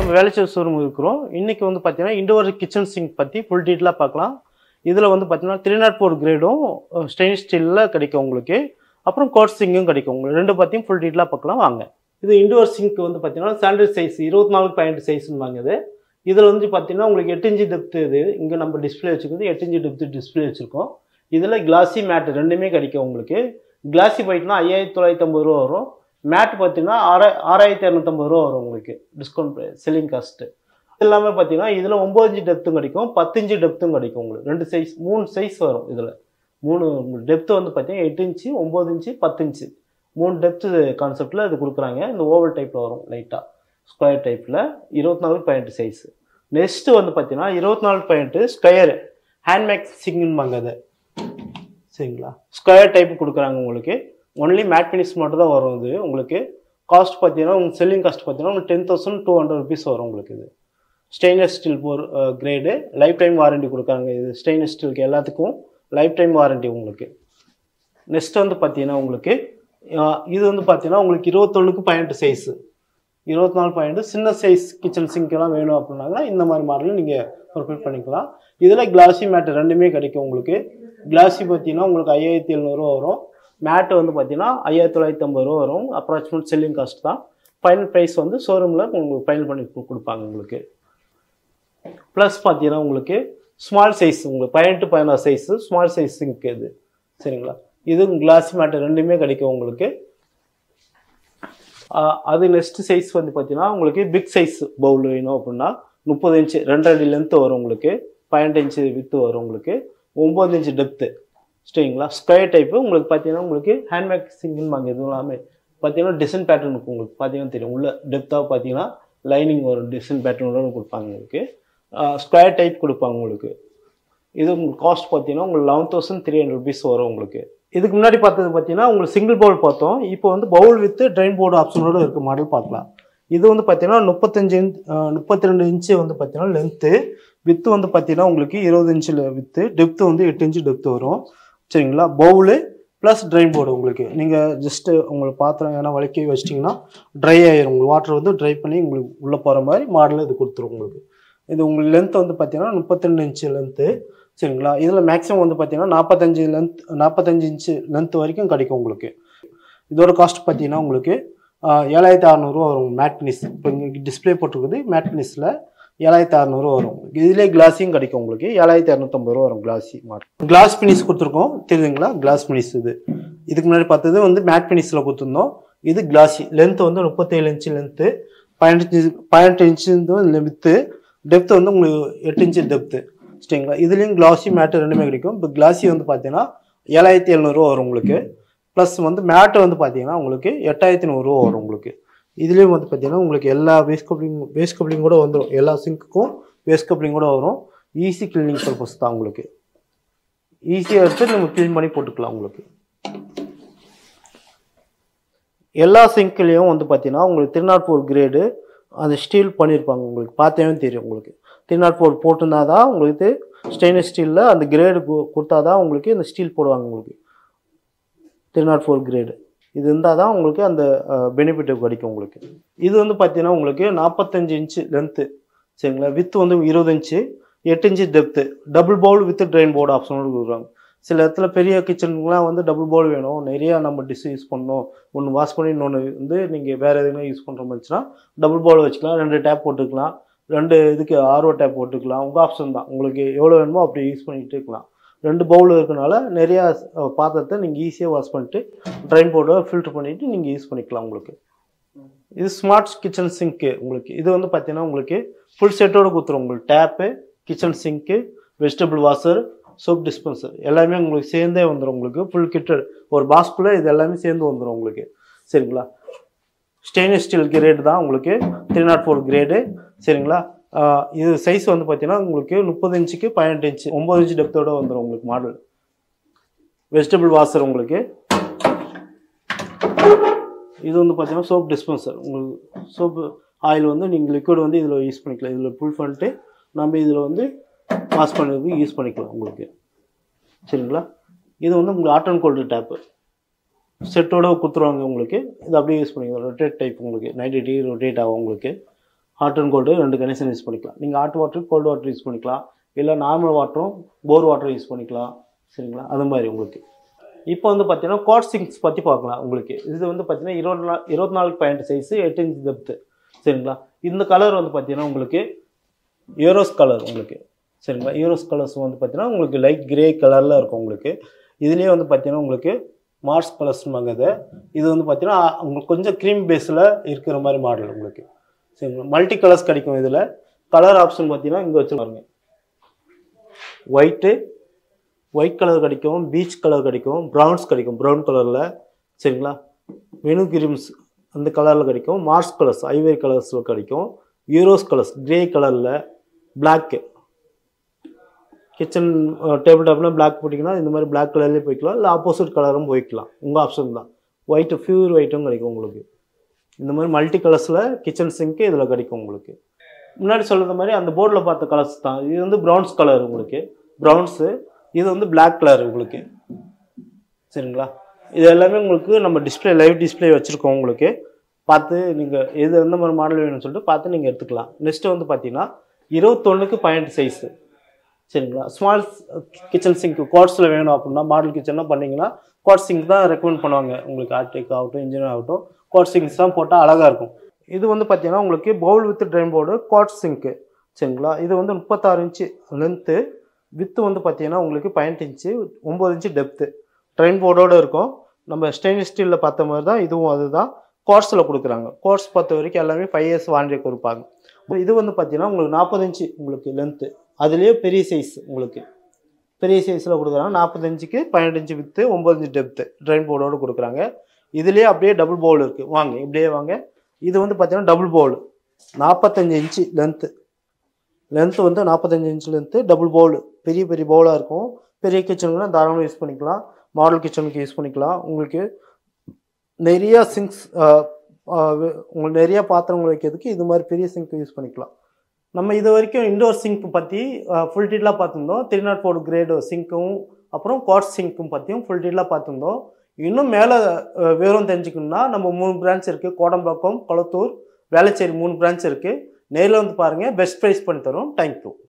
நம்ம வேலைச்சல் ஷோரூம் இருக்கிறோம் இன்றைக்கி வந்து பார்த்தீங்கன்னா இண்டோர் கிச்சன் சிங்க் பற்றி ஃபுல் டீட்டெயிலாக பார்க்கலாம் இதில் வந்து பார்த்தீங்கன்னா த்ரீ நாட் ஃபோர் கிரேடும் ஸ்டெயின்லெஸ் ஸ்டீலில் கிடைக்கும் உங்களுக்கு அப்புறம் கோட் சிங்கும் கிடைக்கும் உங்களுக்கு ரெண்டு பற்றியும் ஃபுல் டீட்டெயிலாக பார்க்கலாம் வாங்க இது இண்டோர் சிங்க் வந்து பார்த்தீங்கன்னா ஸ்டாண்டர்ட் சைஸ் இருபத்தி நாலு பாயிண்ட் சைஸ்னு வாங்குது இதில் வந்து பார்த்தீங்கன்னா உங்களுக்கு எட்டு இன்ச்சு டெப்த்து இது இங்கே நம்ம டிஸ்பிளே வச்சுக்கிறது எட்டு இன்ச்சு டெப்த்து டிஸ்பிளே வச்சுருக்கோம் இதில் கிளாசி மேட் ரெண்டுமே கிடைக்கும் உங்களுக்கு கிளாசி போயிட்டுனா ஐயாயிரத்தி தொள்ளாயிரத்தி ஐம்பது ரூபா வரும் மேட் பார்த்தீங்கன்னா ஆறா ஆறாயிரத்தி இரநூத்தம்பது ரூபா வரும் உங்களுக்கு டிஸ்கவுண்ட் செல்லிங் காஸ்ட்டு எல்லாமே பார்த்தீங்கன்னா இதில் ஒம்பது இன்ச்சு டெப்த்தும் கிடைக்கும் பத்து இன்ச்சு டெப்த்தும் கிடைக்கும் உங்களுக்கு ரெண்டு சைஸ் மூணு சைஸ் வரும் இதில் மூணு டெப்த்து வந்து பார்த்தீங்கன்னா எட்டு இன்ச்சு ஒம்பது இன்ச்சு பத்து இன்ச்சு மூணு டெப்த்து கான்செப்டில் இது கொடுக்குறாங்க இந்த ஓவல் டைப்பில் வரும் லைட்டாக ஸ்கொயர் டைப்பில் இருபத்தி நாலு பாயிண்ட் சைஸ் நெக்ஸ்ட்டு வந்து பார்த்தீங்கன்னா இருபத்தி நாலு பாயிண்ட்டு ஸ்கொயர் ஹேண்ட்மேக் சிங்குன்பாங்க அது சரிங்களா ஸ்கொயர் டைப் கொடுக்குறாங்க உங்களுக்கு ஒன்லி மேட் ஃபினிஷ் மட்டும் தான் வரும் இது உங்களுக்கு காஸ்ட் பார்த்தீங்கன்னா உங்களுக்கு செல்லிங் காஸ்ட் பார்த்தீங்கன்னா உங்களுக்கு ten thousand two hundred rupees வரும் உங்களுக்கு இது stainless steel four grade life time warranty கொடுக்குறாங்க இது ஸ்டெயின்லெஸ் ஸ்டீலுக்கு எல்லாத்துக்கும் லைஃப் டைம் வாரண்டி உங்களுக்கு நெக்ஸ்ட் வந்து பார்த்தீங்கன்னா உங்களுக்கு அஹ், இது வந்து பார்த்தீங்கன்னா உங்களுக்கு இருபத்தொன்னுக்கு பதினெட்டு சைஸு இருபத்தி நாலு பாயிண்ட் சின்ன சைஸ் கிச்சன் சிங்க்கெல்லாம் வேணும் அப்படின்னாங்கன்னா இந்த மாதிரி மாடலில் நீங்கள் ப்ரிப்பேர் பண்ணிக்கலாம் இதில் கிளாசி மேட் ரெண்டுமே கிடைக்கும் உங்களுக்கு கிளாசி பார்த்தீங்கன்னா உங்களுக்கு ஐயாயிரத்தி எழுநூறுவா வரும் மேட்டு வந்து பார்த்தீங்கன்னா ஐயாயிரத்தி தொள்ளாயிரத்தி ஐம்பது ரூபா வரும் அப்ராக்சிமேட் செல்லிங் காஸ்ட் தான் ஃபைனல் ப்ரைஸ் வந்து ஷோரூமில் உங்களுக்கு ஃபைனல் பண்ணி கு- கொடுப்பாங்க உங்களுக்கு ப்ளஸ் பார்த்தீங்கன்னா உங்களுக்கு ஸ்மால் சைஸ் உங்களுக்கு பதினெட்டு பதினாறு சைஸு ஸ்மால் சைஸ் சிங்க் இது சரிங்களா இது கிளாஸ் மேட்டு ரெண்டுமே கிடைக்கும் உங்களுக்கு ஆஹ் அது நெக்ஸ்ட் சைஸ் வந்து பார்த்தீங்கன்னா உங்களுக்கு பிக் சைஸ் பவுல் வேணும் அப்படின்னா முப்பது இன்ச்சு ரெண்டரை அடி லென்த்து வரும் உங்களுக்கு பதினெட்டு இன்ச்சு வித்து வரும் உங்களுக்கு ஒம்பது இன்ச்சு டெப்த்து சரிங்களா ஸ்கொயர் டைப்பு உங்களுக்கு பார்த்தீங்கன்னா உங்களுக்கு ஹேண்ட்மேக் சிங்கிள் வாங்க இது எல்லாமே பார்த்தீங்கன்னா டிசைன் பேட்டர்ன் இருக்கும் உங்களுக்கு பார்த்தீங்கன்னா தெரியும் உள்ள டெப்த்தாக பார்த்தீங்கன்னா லைனிங் வரும் டிசைன் பேட்டர்னோட கொடுப்பாங்க உங்களுக்கு ஸ்கொயர் டைப் கொடுப்பாங்க உங்களுக்கு இது உங்களுக்கு காஸ்ட் பார்த்தீங்கன்னா உங்களுக்கு eleven thousand three hundred rupees வரும் உங்களுக்கு இதுக்கு முன்னாடி பார்த்தது பார்த்தீங்கன்னா உங்களுக்கு சிங்கிள் பவுல் பார்த்தோம் இப்போ வந்து பவுல் வித் ட்ரெயின் போர்டு ஆப்ஷனோட இருக்க மாடல் பார்க்கலாம் இது வந்து பார்த்தீங்கன்னா முப்பத்தஞ்சு இன்ச் முப்பத்தி ரெண்டு இன்ச்சு வந்து பார்த்தீங்கன்னா லென்த்து வித்து வந்து பார்த்தீங்கன்னா உங்களுக்கு இருபது இன்ச்சில் வித்து டெப்த்து வந்து எட்டு இன்ச்சு டெப்த்து வரும் சரிங்களா பவுலு ப்ளஸ் ட்ரைன் போர்டு உங்களுக்கு நீங்கள் ஜஸ்ட்டு உங்களுக்கு பாத்திரம் ஏன்னா வலிக்கி வச்சிட்டிங்கன்னா ட்ரை ஆயிரும் உங்களுக்கு வாட்டர் வந்து ட்ரை பண்ணி உங்களுக்கு உள்ளே போகிற மாதிரி மாடல் இது கொடுத்துரும் உங்களுக்கு இது உங்களுக்கு லென்த் வந்து பார்த்தீங்கன்னா முப்பத்திரெண்டு இன்ச்சு லென்த்து சரிங்களா இதில் மேக்ஸிமம் வந்து பார்த்தீங்கன்னா நாற்பத்தஞ்சு லென்த் நாற்பத்தஞ்சு இன்ச்சு லென்த் வரைக்கும் கிடைக்கும் உங்களுக்கு இதோட காஸ்ட் பார்த்தீங்கன்னா உங்களுக்கு ஆஹ், ஏழாயிரத்தி அறநூறுவா வரும் மேட் ஃபினிஷ் இப்போ இங்கே டிஸ்பிளே போட்டிருக்குது மேட் ஃபினிஷில் ஏழாயிரத்தி அறநூறுவா வரும் இதுலேயே கிளாஸியும் கிடைக்கும் உங்களுக்கு ஏழாயிரத்தி இரநூத்தம்பது ரூபா வரும் கிளாஸி மாடல் கிளாஸ் ஃபினிஷ் கொடுத்துருக்கோம் தெரியுதுங்களா கிளாஸ் ஃபினிஷ் இது இதுக்கு முன்னாடி பார்த்தது வந்து மேட் ஃபினிஷில் கொடுத்துருந்தோம் இது கிளாஸி லென்த் வந்து முப்பத்தேழு இன்ச்சு லென்த்து பதினெட்டு பதினெட்டு இன்ச்சு வந்து வித்து டெப்த் வந்து உங்களுக்கு எட்டு இன்ச்சு டெப்த்து சரிங்களா இதுலேயும் கிளாஸி மேட்டு ரெண்டுமே கிடைக்கும் இப்போ கிளாஸி வந்து பார்த்தீங்கன்னா ஏழாயிரத்தி எழுநூறுவா வரும் உங்களுக்கு ப்ளஸ் வந்து மேட்டு வந்து பார்த்தீங்கன்னா உங்களுக்கு எட்டாயிரத்தி நூறுரூவா வரும் உங்களுக்கு இதுலேயும் வந்து பார்த்தீங்கன்னா உங்களுக்கு எல்லா வேஸ்ட் கப்ளிங் வேஸ்ட் கப்ளிங் கூட வந்துடும் எல்லா சிங்க்குக்கும் வேஸ்ட் கப்ளிங் கூட வரும் ஈஸி கிளீனிங் பர்பஸ் தான் உங்களுக்கு ஈஸியாக எடுத்து நம்ம க்ளீன் பண்ணி போட்டுக்கலாம் உங்களுக்கு எல்லா சிங்க்லேயும் வந்து பார்த்தீங்கன்னா உங்களுக்கு திருநாட்பூர் கிரேடு அந்த ஸ்டீல் பண்ணியிருப்பாங்க உங்களுக்கு பார்த்தே தெரியும் உங்களுக்கு திருநாட்பூர் போட்டிருந்தா தான் உங்களுக்கு ஸ்டெயின்லெஸ் ஸ்டீலில் அந்த கிரேடு கொடுத்தா தான் உங்களுக்கு இந்த ஸ்டீல் போடுவாங்க உங்களுக்கு திருநாட்பூர் கிரேடு இது இருந்தால் தான் உங்களுக்கு அந்த பெனிஃபிட் கிடைக்கும் உங்களுக்கு இது வந்து பார்த்தீங்கன்னா உங்களுக்கு நாற்பத்தஞ்சு இன்ச்சு லென்த்து சரிங்களா வித்து வந்து இருபது இன்ச்சு எட்டு inch depth double bowl with drain board ஆப்ஷனோடு கொடுக்குறாங்க சில இடத்துல பெரிய கிச்சனுக்குலாம் வந்து டபுள் பவுல் வேணும் நிறையா நம்ம டிஷ் யூஸ் பண்ணணும் ஒன்று வாஷ் பண்ணி இன்னொன்று வந்து நீங்கள் வேறு எதுனா யூஸ் பண்ணுற மாதிரிச்சுன்னா டபுள் பவுல் வச்சுக்கலாம் ரெண்டு டேப் போட்டுக்கலாம் ரெண்டு இதுக்கு ஆர்ஓ டேப் போட்டுக்கலாம் உங்கள் ஆப்ஷன் தான் உங்களுக்கு எவ்வளோ வேணுமோ அப்படி யூஸ் பண்ணிகிட்டே இருக்கலாம் ரெண்டு பவுல் இருக்கனால நிறையா அஹ், பாத்திரத்தை நீங்கள் ஈஸியாக வாஷ் பண்ணிட்டு ட்ரைன் போர்டை ஃபில்டர் பண்ணிவிட்டு நீங்கள் யூஸ் பண்ணிக்கலாம் உங்களுக்கு இது ஸ்மார்ட் கிச்சன் சிங்க்கு உங்களுக்கு இது வந்து பார்த்தீங்கன்னா உங்களுக்கு ஃபுல் செட்டோடு கொடுத்துரும் உங்களுக்கு tap kitchen sink vegetable washer soap dispenser எல்லாமே உங்களுக்கு சேர்ந்தே வந்துடும் உங்களுக்கு ஃபுல் கிட்ட ஒரு பாஸ்குள்ளே இது எல்லாமே சேர்ந்து வந்துடும் உங்களுக்கு சரிங்களா ஸ்டெயின்லெஸ் ஸ்டீல் கிரேடு தான் உங்களுக்கு த்ரீ நாட் ஃபோர் கிரேடு சரிங்களா ஆஹ் இது சைஸ் வந்து பார்த்தீங்கன்னா உங்களுக்கு முப்பது இன்ச்சுக்கு பதினெட்டு இன்ச்சு ஒம்பது இன்ச்சு டெப்த்தோட வந்துடும் உங்களுக்கு மாடல் வெஜிடபிள் வாஷர் உங்களுக்கு இது வந்து பார்த்தீங்கன்னா சோப் டிஸ்பென்சர் உங்களுக்கு சோப்பு ஆயில் வந்து நீங்கள் லிக்விட் வந்து இதில் யூஸ் பண்ணிக்கலாம் இதில் புல் பண்ணிட்டு நம்ம இதில் வந்து வாஷ் பண்ணுறதுக்கு யூஸ் பண்ணிக்கலாம் உங்களுக்கு சரிங்களா இது வந்து உங்களுக்கு ஹாட் அண்ட் கோல்டு டேப்பு செட்டோட கொடுத்துருவாங்க உங்களுக்கு இது அப்படியே யூஸ் பண்ணிக்கலாம் ரொட்டேட் டைப் உங்களுக்கு நைன்டி டிகிரி ரொட்டேட் ஆகும் உங்களுக்கு ஹாட் அண்ட் கோல்டு ரெண்டு கனெக்ஷன் யூஸ் பண்ணிக்கலாம் நீங்கள் hot water cold water use பண்ணிக்கலாம் இல்லை நார்மல் வாட்டரும் போர் வாட்டரும் யூஸ் பண்ணிக்கலாம் சரிங்களா அது மாதிரி உங்களுக்கு இப்போ வந்து பார்த்தீங்கன்னா கோட் சிங்க்ஸ் பற்றி பார்க்கலாம் உங்களுக்கு இது வந்து பார்த்தீங்கன்னா இருபது நாள் இருபத்தி நாலு பாயிண்ட் சைஸு எட்டு இன்ச் டெப்த்து சரிங்களா இந்த கலர் வந்து பார்த்தீங்கன்னா உங்களுக்கு யூரோஸ் கலர் உங்களுக்கு சரிங்களா யூரோஸ் கலர்ஸ் வந்து பார்த்தீங்கன்னா உங்களுக்கு லைட் கிரே கலரில் இருக்கும் உங்களுக்கு இதுலேயே வந்து பார்த்தீங்கன்னா உங்களுக்கு மார்ஸ் கலர்ஸ்மாங்க இது இது வந்து பார்த்தீங்கன்னா உங்களுக்கு கொஞ்சம் க்ரீம் பேஸில் இருக்கிற மாதிரி மாடல் உங்களுக்கு சரிங்களா மல்டி கலர்ஸ் கிடைக்கும் இதில் கலர் ஆப்ஷன் பார்த்தீங்கன்னா இங்கே வச்சுருப்பாருங்க ஒயிட்டு ஒயிட் கலர் கிடைக்கும் பீச் கலர் கிடைக்கும் ப்ரௌன்ஸ் கிடைக்கும் ப்ரௌன் கலரில் சரிங்களா வெனு கிரீம்ஸ் அந்த கலரில் கிடைக்கும் மார்ஸ் கலர்ஸ் ஐவரி கலர்ஸில் கிடைக்கும் யூரோஸ் கலர்ஸ் கிரே கலரில் பிளாக்கு கிச்சன் டேபிள் டாப்லாம் பிளாக் போட்டிங்கன்னா இந்த மாதிரி பிளாக் கலர்லேயே போய்க்கலாம் இல்லை ஆப்போசிட் கலரும் போய்க்கலாம் உங்கள் ஆப்ஷன் தான் ஒயிட்டு பியூர் ஒயிட்டும் கிடைக்கும் உங்களுக்கு இந்த மாதிரி மல்டி கலர்ஸில் கிச்சன் சிங்க்கு இதில் கிடைக்கும் உங்களுக்கு முன்னாடி சொல்கிற மாதிரி அந்த போர்டில் பார்த்த கலர்ஸ் தான் இது வந்து ப்ரௌன்ஸ் கலர் உங்களுக்கு ப்ரௌன்ஸு இது வந்து பிளாக் கலர் உங்களுக்கு சரிங்களா இது எல்லாமே உங்களுக்கு நம்ம டிஸ்பிளே லைவ் டிஸ்பிளே வச்சுருக்கோம் உங்களுக்கு பார்த்து நீங்கள் எது எந்த மாதிரி மாடல் வேணும்னு சொல்லிட்டு பார்த்து நீங்கள் எடுத்துக்கலாம் நெக்ஸ்ட்டு வந்து பார்த்தீங்கன்னா இருபத்தொன்னுக்கு பாயிண்ட் சைஸு சரிங்களா ஸ்மால் கிச்சன் சிங்க் குவாட்ஸில் வேணும் அப்படின்னா மாடல் கிச்சன்னா பண்ணீங்கன்னா குவாட் சிங்க் தான் ரெக்கமெண்ட் பண்ணுவாங்க உங்களுக்கு ஆர்டெக் ஆகட்டும் இன்ஜினியர் ஆகட்டும் குவாட் சிங்க்ஸ் தான் போட்டால் அழகாக இருக்கும் இது வந்து பார்த்தீங்கன்னா உங்களுக்கு bowl with drain board quartz sink சரிங்களா இது வந்து முப்பத்தாறு இன்ச்சு லென்த்து வித்து வந்து பார்த்தீங்கன்னா உங்களுக்கு பதினெட்டு இன்ச்சு ஒம்பது இன்ச்சு டெப்த்து ட்ரெயின் போர்டோடு இருக்கும் நம்ம ஸ்டெயின்லெஸ் ஸ்டீலில் பார்த்த மாதிரி தான் இதுவும் அதுதான் கோர்ஸில் கொடுக்குறாங்க கோர்ஸ் பொறுத்த வரைக்கும் எல்லாமே ஃபைவ் இயர்ஸ் வாரண்டி கொடுப்பாங்க இது வந்து பார்த்தீங்கன்னா உங்களுக்கு நாற்பது இன்ச்சு உங்களுக்கு லென்த்து அதுலேயே பெரிய சைஸ் உங்களுக்கு பெரிய சைஸில் கொடுக்குறாங்க நாற்பத்தஞ்சுக்கு பன்னெண்டு இன்ச்சு வித்து ஒம்பது இன்ச்சு டெப்த்து ட்ரெயின் போர்டோடு கொடுக்குறாங்க இதுலேயே அப்படியே டபுள் பவுல் இருக்குது வாங்க இப்படியே வாங்க இது வந்து பார்த்தீங்கன்னா டபுள் பவுல் நாற்பத்தஞ்சு இன்ச்சு லென்த்து லென்த்து வந்து நாற்பத்தஞ்சு இன்ச் லென்த்து டபுள் பவுல் பெரிய பெரிய பவுலாக இருக்கும் பெரிய கிச்சனுக்குலாம் தாராளமாக யூஸ் பண்ணிக்கலாம் மாடல் கிச்சனுக்கு யூஸ் பண்ணிக்கலாம் உங்களுக்கு நிறையா சிங்க்ஸ் உங்களுக்கு நிறையா பாத்திரங்கள் வைக்கிறதுக்கு இது மாதிரி பெரிய சிங்க் யூஸ் பண்ணிக்கலாம் நம்ம இது வரைக்கும் இண்டோர் சிங்க் பற்றி ஃபுல் டீட்டெயிலாக பார்த்துருந்தோம் த்ரீ நாட் ஃபோர் கிரேடு சிங்க்கும் அப்புறம் குவாட் சிங்க்கும் பற்றியும் ஃபுல் டீட்டெயிலாக பார்த்துருந்தோம் இன்னும் மேலே விவரம் தெரிஞ்சுக்கணும்னா நம்ம மூணு பிரான்ச் இருக்குது கோடம்பாக்கம் கொளத்தூர் வேளச்சேரி மூணு பிரான்ச் இருக்குது நேரில் வந்து பாருங்கள் பெஸ்ட் ப்ரைஸ் பண்ணி தரோம் தேங்க்யூ